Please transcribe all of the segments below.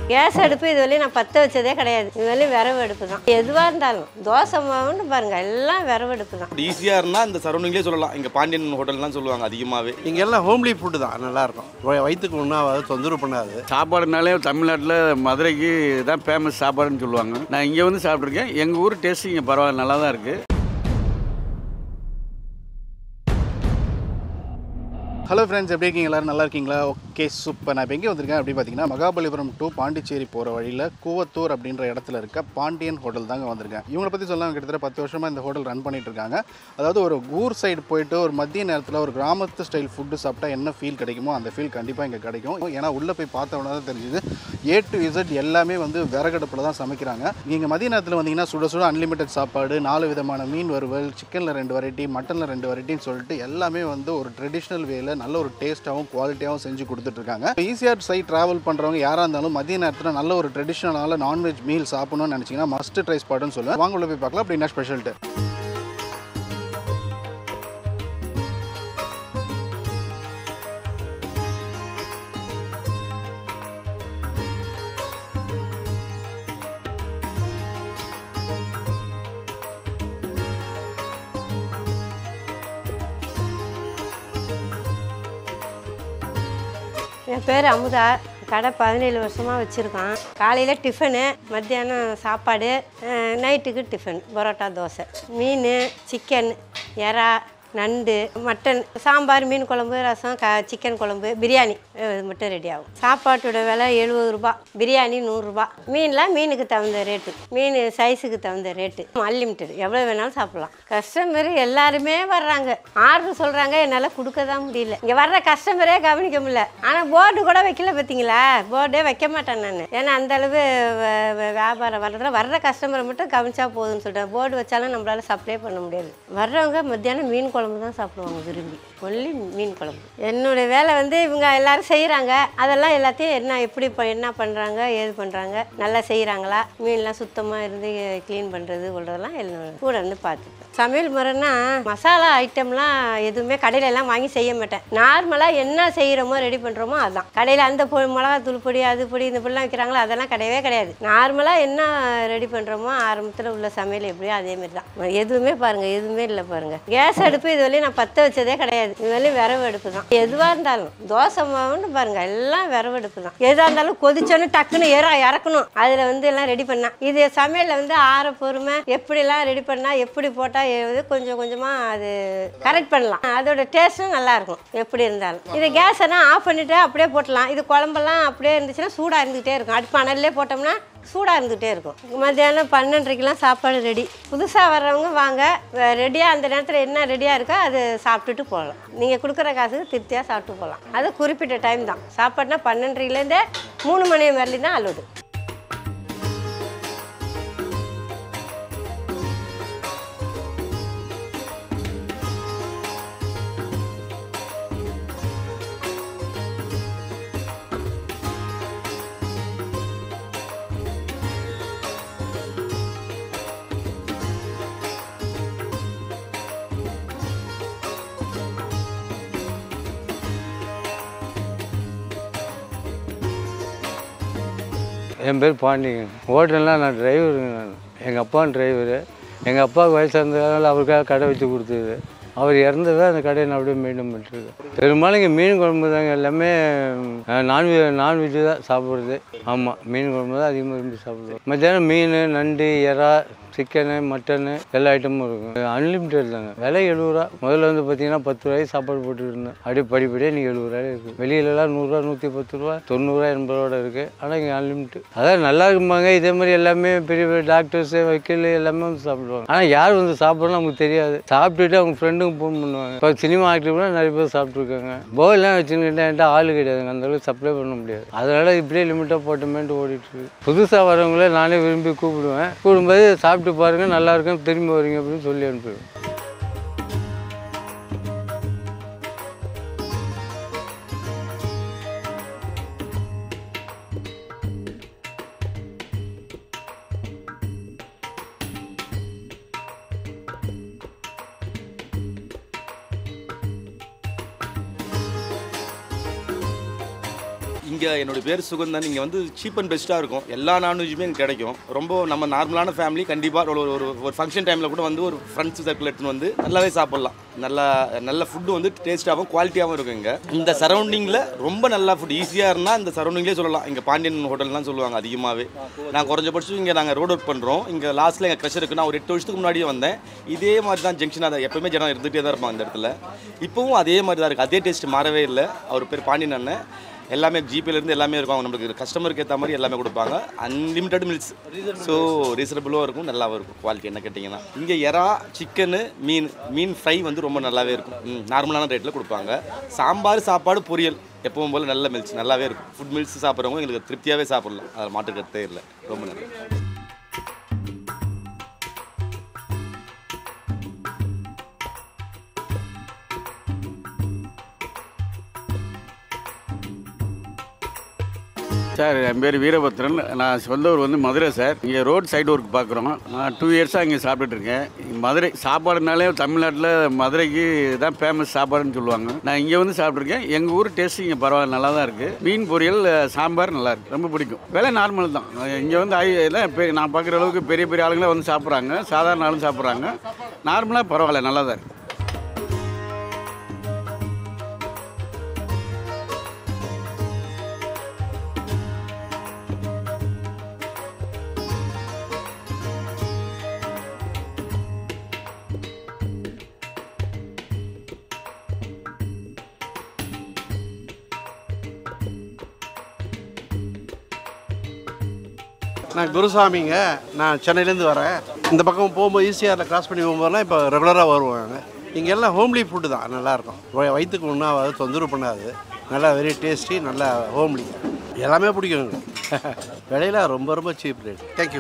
Case அடுப்பு இது வரையும் நான் பற்ற வச்சதே கிடையாது இது வரையும் விறகு அடுப்பு தான் எதுவாக இருந்தாலும் தோசை மாவுன்னு பாருங்கள் எல்லாம் விறகு அடுப்பு தான் ஈஸியாக இருந்தால் இந்த சரௌண்டிங்லேயே சொல்லலாம் இங்கே பாண்டியன் ஹோட்டல்லாம் சொல்லுவாங்க அதிகமாகவே இங்கே எல்லாம் ஹோம்லி ஃபுட்டு தான் நல்லாயிருக்கும் வ- வயிற்றுக்கு ஒன்றாவது தொந்தரவு பண்ணாது சாப்பாடுனாலே தமிழ்நாட்டில் மதுரைக்கு தான் ஃபேமஸ் சாப்பாடுன்னு சொல்லுவாங்க நான் இங்கே வந்து சாப்பிட்ருக்கேன் எங்கள் ஊர் டேஸ்ட் இங்கே பரவாயில்ல நல்லா தான் இருக்குது ஹலோ ஃப்ரெண்ட்ஸ் எப்படி இருக்கீங்க எல்லாரும் நல்லா இருக்கீங்களா ஓகே சூப்பர் நான் இப்போ எங்கே வந்திருக்கேன் அப்படி பார்த்தீங்கன்னா மகாபலிபுரம் டு பாண்டிச்சேரி போகிற வழியில் கூவத்தூர் அப்படின்ற இடத்துல இருக்க பாண்டியன் ஹோட்டல் தாங்க வந்திருக்கேன் இவங்களை பற்றி சொல்லலாம் கிட்டத்தட்ட பத்து வருஷமாக இந்த ஹோட்டல் ரன் பண்ணிட்டு இருக்காங்க அதாவது ஒரு ஊர் சைடு போயிட்டு ஒரு மதிய நேரத்தில் ஒரு கிராமத்து ஸ்டைல் ஃபுட்டு சாப்பிட்டா என்ன ஃபீல் கிடைக்குமோ அந்த ஃபீல் கண்டிப்பாக இங்கே கிடைக்கும் ஏன்னா உள்ளே போய் பார்த்த உடனே தான் தெரிஞ்சுது ஏ டு இசட் எல்லாமே வந்து விறகடுப்பில் தான் சமைக்கிறாங்க நீங்கள் மதிய நேரத்தில் வந்தீங்கன்னா சுட சுட அன்லிமிட்டட் சாப்பாடு நாலு விதமான மீன் வறுவல் சிக்கனில் ரெண்டு வெரைட்டி மட்டனில் ரெண்டு வெரைட்டின்னு சொல்லிட்டு எல்லாமே வந்து ஒரு ட்ரெடிஷ்னல் வேல நல்ல ஒரு டேஸ்ட்டாகவும் குவாலிட்டியாகவும் செஞ்சு கொடுத்துட்ருக்காங்க ஈஸியாக சைட் ட்ராவல் பண்ணுறவங்க யாராக இருந்தாலும் மதிய நேரத்தில் நல்ல ஒரு ட்ரெடிஷ்னலான நான்வெஜ் மீல் சாப்பிடணும்னு நினச்சிங்கன்னா மஸ்ட் ட்ரை ஸ்பாட்னு சொல்லுவேன் வாங்க உள்ள போய் பார்க்கலாம் அப்படி என்ன ஸ்பெஷல்ட்டு என் பேர் அமுதா கடை பதினேழு வருஷமாக வச்சுருக்கோம் காலையில் டிஃபனு மத்தியானம் சாப்பாடு அஹ், நைட்டுக்கு டிஃபன் பரோட்டா தோசை மீன் சிக்கன் எறா நண்டு மட்டன் சாம்பார் மீன் குழம்பு ரசம் க சிக்கன் குழம்பு பிரியாணி அஹ், இது மட்டும் ரெடி ஆகும் சாப்பாட்டோட விலை எழுபது ரூபா பிரியாணி நூறுரூபா மீன்லாம் மீனுக்கு தகுந்த ரேட்டு மீன் சைஸுக்கு தகுந்த ரேட்டு அன்லிமிட்டட் எவ்வளோ வேணாலும் சாப்பிட்லாம் கஸ்டமர் எல்லாருமே வர்றாங்க ஆர்டர் சொல்கிறாங்க என்னால் கொடுக்க தான் முடியல இங்கே வர்ற கஸ்டமரே கவனிக்க முடியல ஆனால் போர்டு கூட வைக்கல பார்த்தீங்களா போர்டே வைக்க மாட்டேன் நான் ஏன்னா அந்த அளவு வ- வ- வியாபாரம் வர்றதுல வர்ற கஸ்டமரை மட்டும் கவனிச்சா போதும்னு சொல்லிட்டேன் போர்டு வச்சாலும் நம்மளால சப்ளை பண்ண முடியாது வர்றவங்க மத்தியானம் மீன் குழம்பு தான் சாப்பிடுவாங்க விரும்பி ஒன்லி மீன் குழம்பு என்னுடைய வேலை வந்து இவங்க எல்லாரும் செய்கிறாங்க அதெல்லாம் எல்லாத்தையும் என்ன எப்படி ப- என்ன பண்ணுறாங்க ஏது பண்ணுறாங்க நல்லா செய்கிறாங்களா மீன்லாம் சுத்தமாக இருந்து க்ளீன் பண்ணுறது கொள்றதெல்லாம் என்னோட கூட இருந்து பார்த்துப்பேன் சமையல் முறைன்னா மசாலா ஐட்டம்லாம் எதுவுமே கடையில எல்லாம் வாங்கி செய்ய மாட்டேன் நார்மலாக என்ன செய்கிறோமோ ரெடி பண்ணுறோமோ அதுதான் கடையில் அந்த பொ மிளகா தூள் பொடி அது பொடி இந்த பொடிலாம் வைக்கிறாங்களோ அதெல்லாம் கிடையவே கிடையாது நார்மலாக என்ன ரெடி பண்ணுறோமோ ஆரம்பத்தில் உள்ள சமையல் எப்படியோ அதே மாதிரி தான் எதுவுமே பாருங்கள் எதுவுமே இல்லை பாருங்கள் கேஸ் அடுப்பு இது வரையும் நான் பற்ற வச்சதே கிடையாது இது வரையும் விறகு அடுப்பு தான் எதுவாக இருந்தாலும் தோசை மாவுன்னு பாருங்கள் எல்லாம் விறகு அடுப்பு தான் எதாக இருந்தாலும் கொதிச்சோன்னு டக்குன்னு இற இறக்கணும் அதில் வந்து எல்லாம் ரெடி பண்ணா இது சமையலில் வந்து ஆற பொறுமை எப்படிலாம் ரெடி பண்ணால் எப்படி போட்டால் எது கொஞ்சம் கொஞ்சமாக அது கரெக்ட் பண்ணலாம் அதோட டேஸ்ட்டும் நல்லாயிருக்கும் எப்படி இருந்தாலும் இது கேஸ் எல்லாம் ஆஃப் பண்ணிவிட்டு அப்படியே போட்டலாம் இது குழம்பெல்லாம் அப்படியே இருந்துச்சுன்னா சூடாக இருந்துகிட்டே இருக்கும் அடுப்பு அனல்லே போட்டோம்னா சூடாக இருந்துகிட்டே இருக்கும் மத்தியானம் பன்னெண்டரைக்கெலாம் சாப்பாடு ரெடி புதுசாக வர்றவங்க வாங்க ரெடியாக அந்த நேரத்தில் என்ன ரெடியாக இருக்கோ அது சாப்பிட்டுட்டு போகலாம் நீங்கள் கொடுக்குற காசுக்கு திருப்தியாக சாப்பிட்டு போகலாம் அது குறிப்பிட்ட டைம் தான் சாப்பாடுனா பன்னெண்டரைலேருந்தே மூணு மணி வரலையும் தான் அலோடு என் பேர் பாண்டிங்க ஹோட்டல்லாம் நான் டிரைவருங்க நான் எங்கள் அப்பா டிரைவரு எங்கள் அப்பாவுக்கு வயசாக இருந்ததுனால அவருக்காக கடை வச்சு கொடுத்தது அவர் இறந்ததை அந்த கடையை நான் அப்படியே மெயின்டைன் பண்ணிட்டுருக்கேன் பெரும்பாலும் இங்கே மீன் குழம்பு தாங்க எல்லாமே நான்வெஜ் நான்வெஜ் தான் சாப்பிட்றது ஆமாம் மீன் குழம்பு தான் அதிகமாக விரும்பி சாப்பிடுவோம் மத்தியானம் மீன் நண்டு எறா சிக்கனு மட்டனு எல்லா ஐட்டமும் இருக்கும் அன்லிமிட்டட் தாங்க விலை எழுபது ரூபா முதல்ல வந்து பார்த்தீங்கன்னா பத்து ரூபாய்க்கு சாப்பாடு போட்டுட்டு இருந்தேன் அப்படியே படிப்படியாக நீங்கள் எழுபது ரூபாய் இருக்குது வெளியிலலாம் நூறுரூவா நூற்றி பத்து ரூபா தொண்ணூறுரூவா எண்பது ரூபா இருக்குது ஆனால் இங்கே அன்லிமிட்டட் அதான் நல்லா இருக்குமாங்க இதே மாதிரி எல்லாமே பெரிய பெரிய டாக்டர்ஸு வக்கீல் எல்லாமே வந்து சாப்பிடுவாங்க ஆனால் யார் வந்து சாப்பிட்றோன்னு நமக்கு தெரியாது சாப்பிட்டுட்டு அவங்க ஃப்ரெண்டுங்க ஃபோன் பண்ணுவாங்க இப்போ சினிமா ஆக்டர் கூட நிறைய பேர் சாப்பிட்ருக்காங்க போயெல்லாம் வச்சுக்கிட்டேன் என்கிட்ட ஆள் கிடையாதுங்க அந்த அளவுக்கு சப்ளை பண்ண முடியாது அதனால இப்படியே லிமிட்டாக போட்டோமேன்ட்டு ஓடிட்டு இருக்கு புதுசாக வரவங்களே நானே விரும்பி கூப்பிடுவேன் கூப்பிடும்போது சாப்பிட்டு பாருங்கள் நல்லா இருக்கும் திரும்பி வரீங்க அப்படின்னு சொல்லி அனுப்பிடுவேன் இங்கே என்னோட பேர் சுகந்தன் இங்கே வந்து சீப் அண்ட் பெஸ்ட்டாக இருக்கும் எல்லா நான்வெஜ்ஜுமே இங்கே கிடைக்கும் ரொம்ப நம்ம நார்மலான ஃபேமிலி கண்டிப்பாக ஒரு ஒரு ஒரு ஃபங்க்ஷன் டைமில் கூட வந்து ஒரு ஃப்ரெண்ட்ஸ் சர்க்கிள் எடுத்துன்னு வந்து நல்லாவே சாப்பிட்லாம் நல்லா நல்ல ஃபுட்டு வந்து டேஸ்ட்டாகவும் குவாலிட்டியாகவும் இருக்கும் இங்கே இந்த சரௌண்டிங்கில் ரொம்ப நல்லா ஃபுட் ஈஸியாக இருந்தால் இந்த சரௌண்டிங்லேயே சொல்லலாம் இங்கே பாண்டியன் ஹோட்டல்லாம் சொல்லுவாங்க அதிகமாகவே நான் குறைஞ்சபட்சம் இங்கே நாங்கள் ரோட் அவுட் பண்ணுறோம் இங்கே லாஸ்ட்டில் எங்கள் க்ரெஷர் இருக்குது நான் ஒரு எட்டு வருஷத்துக்கு முன்னாடியே வந்தேன் இதே மாதிரி தான் ஜங்ஷன் அதை எப்பவுமே ஜனம் இருந்துகிட்டே தான் இருப்பாங்க இந்த இடத்துல இப்போவும் அதே மாதிரி தான் இருக்குது அதே டேஸ்ட் மாறவே இல்லை அவர் பேர் பாண்டியன் அண்ணன் எல்லாமே ஜிபேலேருந்து எல்லாமே இருக்கும் அவங்க நம்மளுக்கு கஸ்டமருக்கு ஏற்ற மாதிரி எல்லாமே கொடுப்பாங்க அன்லிமிட்டட் மில்ஸ் ஸோ ரீசனபிளாகவும் இருக்கும் நல்லாவும் இருக்கும் குவாலிட்டி என்ன கேட்டிங்கன்னா இங்கே எறா சிக்கனு மீன் மீன் ஃப்ரை வந்து ரொம்ப நல்லாவே இருக்கும் நார்மலான ரேட்டில் கொடுப்பாங்க சாம்பார் சாப்பாடு பொரியல் எப்பவும் போல் நல்ல மில்ஸ் நல்லாவே இருக்கும் ஃபுட் மில்ஸ் சாப்பிட்றவங்க எங்களுக்கு திருப்தியாகவே சாப்பிடலாம் அதில் மாட்டுக்கருத்தே இல்லை ரொம்ப நல்லது சார் என் பேர் வீரபத்ரன் நான் சொந்த ஊர் வந்து மதுரை சார் இங்கே ரோட் சைடு ஒர்க் பார்க்குறோம் நான் டூ இயர்ஸாக இங்கே சாப்பிட்டுட்டு இருக்கேன் மதுரை சாப்பாடுனாலே தமிழ்நாட்டில் மதுரைக்கு தான் ஃபேமஸ் சாப்பாடுன்னு சொல்லுவாங்க நான் இங்கே வந்து சாப்பிட்ருக்கேன் எங்கள் ஊர் டேஸ்ட் இங்கே பரவாயில்ல நல்லா தான் இருக்குது மீன் பொரியல் சாம்பார் நல்லா இருக்கு ரொம்ப பிடிக்கும் விலை நார்மல் தான் இங்கே வந்து ஐ எல்லாம் பெ- நான் பார்க்குற அளவுக்கு பெரிய பெரிய ஆளுங்களே வந்து சாப்பிட்றாங்க சாதாரண ஆளும் சாப்பிட்றாங்க நார்மலாக பரவாயில்ல நல்லா தான் இருக்குது நான் குருசாமிங்க நான் சென்னையிலேருந்து வரேன் இந்த பக்கம் போகும்போது ஈஸியாக கிராஸ் பண்ணி போகும்போதெல்லாம் இப்போ ரெகுலராக வருவாங்க இங்கே எல்லாம் ஹோம்லி ஃபுட்டு தான் நல்லாயிருக்கும் வ- வயிற்றுக்கு ஒன்றாவது தொந்தரவு பண்ணாது நல்லா வெரி டேஸ்டி நல்லா ஹோம்லி எல்லாமே பிடிக்கும் எங்களுக்கு. விலையில ரொம்ப ரொம்ப சீப் ரேட் தேங்க்யூ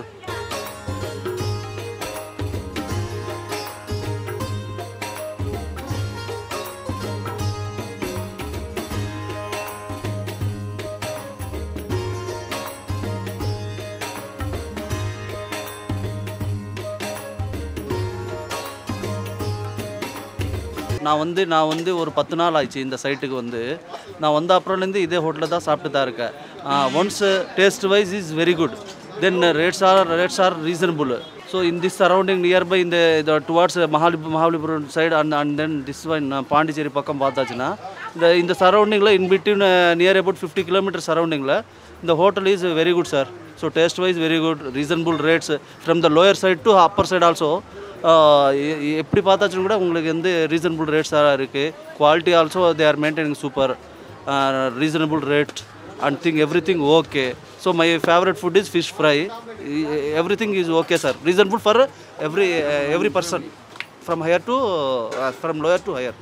நான் வந்து நான் வந்து ஒரு பத்து நாள் ஆயிடுச்சு இந்த சைட்டுக்கு வந்து நான் வந்த அப்புறம்லேருந்து இதே ஹோட்டலில் தான் சாப்பிட்டு தான் இருக்கேன் once taste wise is very good then rates are rates are reasonable so in this surrounding nearby இந்த இந்த டுவார்ட்ஸ் மகாலி Mahabalipuram side and and then this one Pondicherry பக்கம் பார்த்தாச்சுன்னா இந்த இந்த சரௌண்டிங்கில் in between near about fifty kilometre சரௌண்டிங்கில் இந்த hotel is very good sir so taste wise very good reasonable rates from the lower side to upper side also எப்படி பார்த்தாச்சும் கூட உங்களுக்கு வந்து ரீசனபுள் ரேட்ஸாக இருக்குது quality also they are maintaining super reasonable rate and thing every thing okay so my favourite food is fish fry every thing is okay sir reasonable for every every person from higher to from lower to higher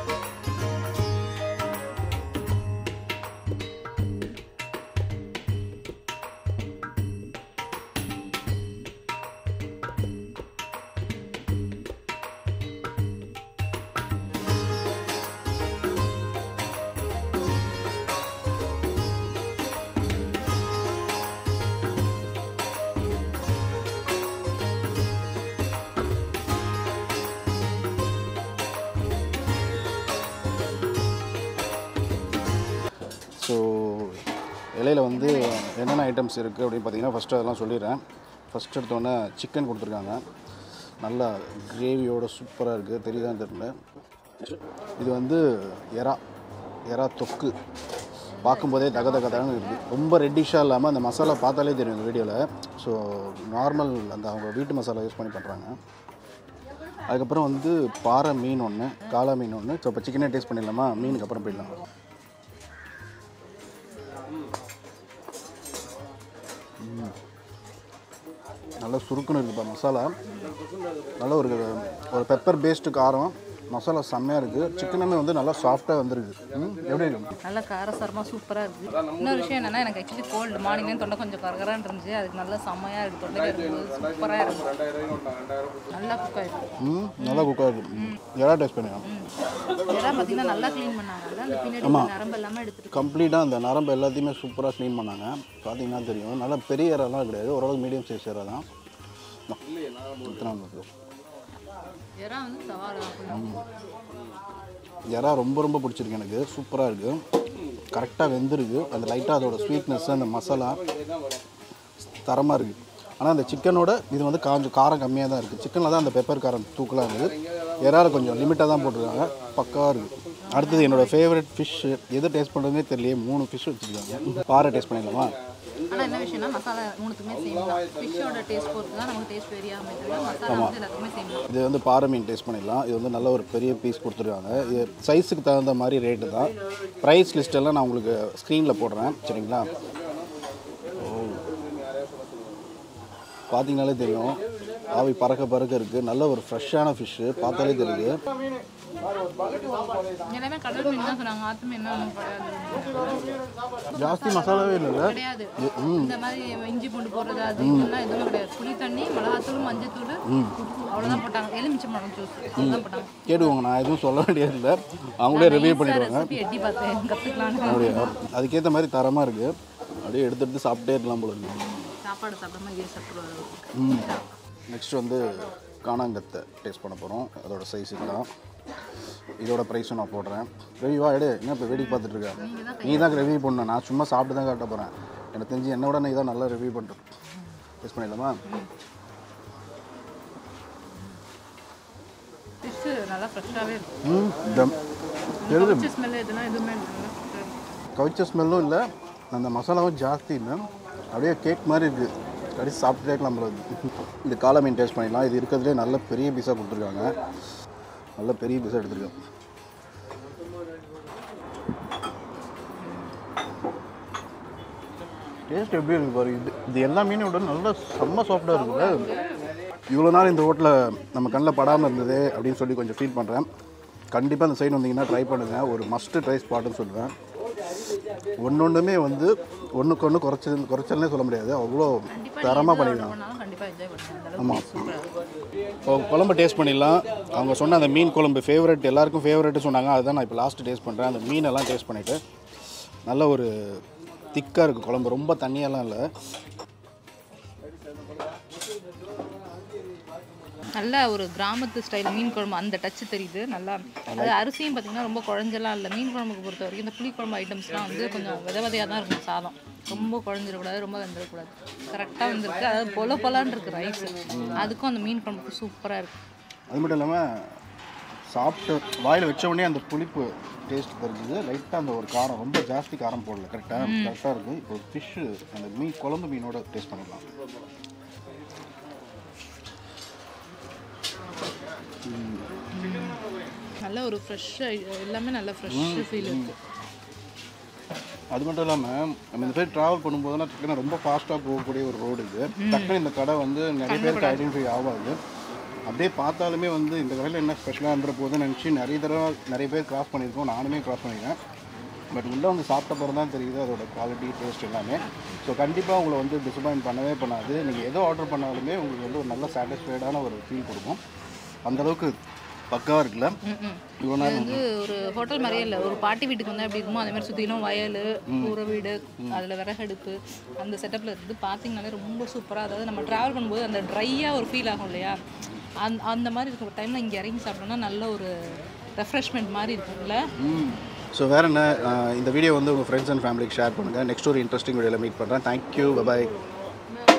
so இலையில வந்து என்னென்ன items இருக்குது அப்படின்னு பார்த்தீங்கன்னா first அதெல்லாம் சொல்லிடுறேன் first எடுத்தோன்னே chicken கொடுத்துருக்காங்க நல்லா கிரேவியோட சூப்பராக இருக்குது தெரியுதான்னு தெரியல இது வந்து எறா எறா தொக்கு பார்க்கும்போதே தக தக தகன்னு இருக்குது ரொம்ப ரெட்டிஷாக இல்லாமல் அந்த மசாலா பார்த்தாலே தெரியும் இந்த வீடியோவில் ஸோ நார்மல் அந்த அவங்க வீட்டு மசாலா யூஸ் பண்ணி பண்ணுறாங்க அதுக்கப்புறம் வந்து பாறை மீன் ஒன்று காளா மீன் ஒன்று ஸோ இப்போ சிக்கனே டேஸ்ட் பண்ணிடலாமா மீனுக்கு அப்புறம் போயிடலாம் நல்லா சுருக்குன்னு இருக்குப்பா மசாலா நல்ல ஒரு ஒரு பெப்பர் பேஸ்டு காரம் மசாலா செம்மையாக இருக்குது சிக்கனுமே வந்து நல்லா சாஃப்டாக வந்துருக்கு ம், எப்படி இருக்கு நல்லா காரசாரமாக சூப்பராக இருக்குது இன்னொரு விஷயம் என்னென்னா எனக்கு ஆக்சுவலி கோல்டு மார்னிங்லேயும் தொண்டை கொஞ்சம் கரகரான்னு இருந்துச்சு அதுக்கு நல்லா செம்மையாக இருக்குது தொண்டையில் இருக்கும்போது சூப்பராக இருக்குது நல்லா குக் ஆகிருக்கு ம் நல்லா குக்காக இருக்குது எறா டேஸ்ட் பண்ணிடலாம் இதெல்லாம் பார்த்தீங்கன்னா நல்லா க்ளீன் பண்ணாங்க அந்த பின்னாடி இருக்க நரம்பு எல்லாமே எடுத்துட்டு கம்ப்ளீட்டாக அந்த நரம்பு எல்லாத்தையுமே சூப்பராக க்ளீன் பண்ணாங்க பார்த்தீங்கன்னா தெரியும் நல்லா பெரிய இறாலாம் கிடையாது ஓரளவுக்கு மீடியம் சைஸ் இறா தான் இத்தனை வந்திருக்கு. இறா வந்து சவால் தான் இறா ரொம்ப ரொம்ப பிடிச்சிருக்கு எனக்கு சூப்பராக இருக்குது கரெக்டாக வெந்திருக்கு அந்த லைட்டாக அதோட ஸ்வீட்னஸ் அந்த மசாலா தரமாக இருக்குது ஆனால் அந்த சிக்கனோட இது வந்து காஞ்சம் காரம் கம்மியாக தான் இருக்குது சிக்கனில் தான் அந்த பெப்பர் காரம் தூக்கலாக இருக்குது இறால் கொஞ்சம் லிமிட்டாக தான் போட்டிருக்காங்க பக்காவாக இருக்குது அடுத்தது என்னோடய ஃபேவரட் ஃபிஷ்ஷு எது டேஸ்ட் பண்ணுறதுனே தெரியலையே மூணு ஃபிஷ் வச்சுருக்காங்க பாறை டேஸ்ட் பண்ணிடலாமா ஆனால் என்ன விஷயம்னா மசாலா மூணுத்துக்குமே சேம் தான் ஃபிஷ்ஷோட டேஸ்ட் பொறுத்து தான் நமக்கு டேஸ்ட் வெரி ஆகும் தவிர மசாலா வந்து எல்லாத்துக்குமே சேம் தான் இது வந்து பாறை மீன் டேஸ்ட் பண்ணிடலாம் இது வந்து நல்ல ஒரு பெரிய பீஸ் கொடுத்துருக்காங்க இது சைஸுக்கு தகுந்த மாதிரி ரேட்டு தான் ப்ரைஸ் லிஸ்ட்டெல்லாம் நான் உங்களுக்கு ஸ்க்ரீனில் போடுறேன் சரிங்களா ஓ பார்த்தீங்கனாலே தெரியும் ஆவி பறக்க பறக்க இருக்குது நல்ல ஒரு ஃப்ரெஷ்ஷான ஃபிஷ்ஷு பார்த்தாலே தெரியுது எல்லாமே கடல் மீன் தான் சொன்னாங்க ஆத்து மீன் ஒன்றும் கிடையாது ஜாஸ்தி மசாலாவே இல்லைல்ல கிடையாது இந்த மாதிரி இஞ்சி பூண்டு போடுறது அது இதெல்லாம் எதுவுமே கிடையாது புளி தண்ணி மிளகாத்தூள் மஞ்சத்தூள் அவ்வளோதான் போட்டாங்க எலுமிச்சை பழம் ஜூஸ் அவ்வளோதான் போட்டாங்க கேட்டுக்கோங்க நான் எதுவும் சொல்ல வேண்டியதில்லை அவங்களே ரிவ்யூ பண்ணிடுவாங்க ரெசிபி எட்டி பார்த்தேன் கற்றுக்கலான்னு அப்படியே அதுக்கேற்ற மாதிரி தரமாக இருக்குது அப்படியே எடுத்து எடுத்து சாப்பிட்டே இருக்கலாம் போல இருக்கு சாப்பாடு சாப்பிடாம இது சாப்பிடுவாங்க நெக்ஸ்ட் வந்து காணாங்கத்தை டேஸ்ட் பண்ண போகிறோம் அதோட சைஸ் இதுதான் இதோட ப்ரைஸும் நான் போடுறேன் ரெவிவா எடு என்ன இப்போ வேடிக்கை பார்த்துட்டு இருக்க நீ தான் ரிவ்யூ பண்ணணும் நான் சும்மா சாப்பிட்டு தான் காட்ட போகிறேன் எனக்கு தெரிஞ்சு என்னை விட நீ தான் நல்லா ரிவ்யூ பண்ணுறேன் டேஸ்ட் பண்ணிடலாமா ஃபிஷ்ஷு நல்லா ஃப்ரெஷ்ஷாகவே இருக்கும் ம் டம் எழுது ஃபிஷ் ஸ்மெல் எதுனா எதுவுமே இல்லை நல்லா fresh ஆ இருக்கும். கவிச்ச ஸ்மெல்லும் இல்லை அந்த மசாலாவும் ஜாஸ்தி இல்லை அப்படியே கேக் மாதிரி இருக்குது கடிச்சு சாப்பிட்டுட்டே இருக்கலாம் போல இருக்கு. இந்த காளை மீன் டேஸ்ட் பண்ணிடலாம் இது இருக்கிறதுலே நல்ல பெரிய பீஸாக கொடுத்துருக்காங்க நல்ல பெரிய பீஸாக எடுத்துருக்காங்க டேஸ்ட் எப்படி இருக்கு பாரு இது இது எல்லா மீனையும் விட நல்லா செம்ம சாஃப்டாக இருக்குல்ல இவ்வளோ நாள் இந்த ஹோட்டலில் நம்ம கண்ணில் படாமல் இருந்தது அப்படின்னு சொல்லி கொஞ்சம் ஃபீல் பண்ணுறேன் கண்டிப்பாக அந்த சைடு வந்தீங்கன்னா ட்ரை பண்ணுங்கள் ஒரு மஸ்ட்டு ட்ரை ஸ்பாட்டுன்னு சொல்லுவேன் ஒன்று ஒன்றுமே வந்து ஒன்றுக்கு ஒன்று குறைச்சல் குறைச்சல்னே சொல்ல முடியாது அவ்வளோ தரமாக பண்ணிருக்காங்க பண்ணாலும் கண்டிப்பாக என்ஜாய் பண்ணுவேன் அந்த ஆமாம் அளவுக்கு சூப்பராக இருக்கும் இப்போ குழம்பு டேஸ்ட் பண்ணிடலாம் அவங்க சொன்ன அந்த மீன் குழம்பு ஃபேவரட் எல்லாருக்கும் ஃபேவரட்டு சொன்னாங்க அதுதான் நான் இப்போ லாஸ்ட்டு டேஸ்ட் பண்ணுறேன் அந்த மீனெல்லாம் டேஸ்ட் பண்ணிவிட்டு நல்ல ஒரு திக்காக இருக்குது குழம்பு ரொம்ப தண்ணியெல்லாம் இல்லை நல்ல ஒரு கிராமத்து ஸ்டைல் மீன் குழம்பு அந்த டச் தெரியுது நல்லா அது அரிசியும் பார்த்தீங்கன்னா ரொம்ப குழஞ்செல்லாம் இல்லை மீன் குழம்புக்கு பொறுத்த வரைக்கும் இந்த புளி குழம்பு ஐட்டம்ஸ்லாம் வந்து கொஞ்சம் வித விதையாக தான் இருக்கும் சாதம் ரொம்ப குழஞ்சிடக்கூடாது ரொம்ப வெந்துடக்கூடாது கரெக்டாக வந்திருக்கு அதாவது பொல பொலான்னு இருக்கு ரைஸ் அதுக்கும் அந்த மீன் குழம்புக்கு சூப்பராக இருக்குது அது மட்டும் இல்லாமல் சாப்பிட்டு வாயில் வச்ச உடனே அந்த புளிப்பு டேஸ்ட் தெரிஞ்சது லைட்டாக அந்த ஒரு காரம் ரொம்ப ஜாஸ்தி காரம் போடல கரெக்டாக கரெக்டாக இருக்குது இப்போ ஃபிஷ்ஷு அந்த மீன் குழம்பு மீனோட டேஸ்ட் பண்ணிடலாம் நல்ல ஒரு ஃப்ரெஷ் எல்லாமே நல்ல ஃப்ரெஷ் ஃபீல் இருக்குது அது மட்டும் இல்லாமல் நம்ம இந்த பேர் ட்ராவல் பண்ணும்போதெல்லாம் டக்குன்னு ரொம்ப ஃபாஸ்ட்டாக போகக்கூடிய ஒரு ரோடு இது டக்குன்னு இந்த கடை வந்து நிறைய பேருக்கு ஐடென்டிஃபை ஆகாது அப்படியே பார்த்தாலுமே வந்து இந்த கடையில் என்ன ஸ்பெஷலாக இருந்துற போதுன்னு நினச்சி நிறைய தடவை நிறைய பேர் கிராஸ் பண்ணியிருக்கோம் நானுமே கிராஸ் பண்ணியிருக்கேன் பட் உள்ளே வந்து சாப்பிட்ட பிறகு தான் தெரியுது அதோட குவாலிட்டி டேஸ்ட் எல்லாமே ஸோ கண்டிப்பாக உங்களை வந்து டிசப்பாயின்ட் பண்ணவே பண்ணாது நீங்கள் எதோ ஆர்டர் பண்ணாலுமே உங்களுக்கு வந்து ஒரு நல்ல சாட்டிஸ்ஃபைடான ஒரு ஃபீல் கொடுக்கும் அந்தளவுக்கு பக்காவாக இருக்குல்ல இவ்வளோ இது நேரம் வந்து ஒரு ஹோட்டல் மாதிரியே இல்லை ஒரு பாட்டி வீட்டுக்கு வந்தால் எப்படி இருக்குமோ அதே மாதிரி சுற்றிலும் வயல் கூரை வீடு அதில் விறகடுப்பு அந்த செட்டப்பில் இருக்குது பார்த்தீங்கனாலே ரொம்ப சூப்பராக அதாவது நம்ம ட்ராவல் பண்ணும்போது அந்த ட்ரையாக ஒரு ஃபீல் ஆகும் இல்லையா அந்த அந்த மாதிரி இருக்கிற டைமில் இங்கே இறங்கி சாப்பிட்டோம்னா நல்ல ஒரு ரெஃப்ரெஷ்மெண்ட் மாதிரி இருக்கும்ல ஸோ வேற என்ன அஹ் இந்த வீடியோ வந்து உங்கள் ஃப்ரெண்ட்ஸ் அண்ட் ஃபேமிலிக்கு ஷேர் பண்ணுங்கள் நெக்ஸ்ட் ஒரு இன்ட்ரெஸ்டிங் வீடியோவில் மீட் பண்ணுறேன் தேங்க்யூ பபாய்